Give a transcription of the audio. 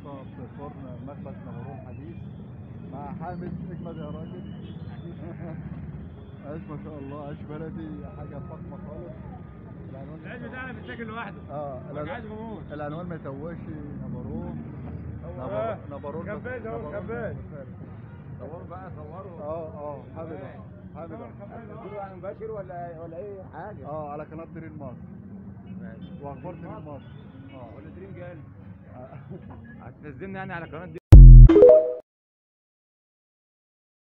النهارده في فرن مخبز نمرون حديث مع حامد اجمد يا راجل عيش ما شاء الله عيش بلدي حاجه فخمه خالص العنوان العيش بتاعنا بيتاكل لوحده اه مش عايز غموض العنوان ما يتوهش نمرون هو نبر- آه. نبرون خباز اهو نبرون خباز مسافر. صوروا بقى صوروا اه اه حامد أهو. حامد أهو. بتقولوا يعني مباشر ولا ولا ايه حاجه اه على قناه درين مصر ماشي واخبار درين مصر اه ولا دريم قال آه. هتنزلنا يعني على قناه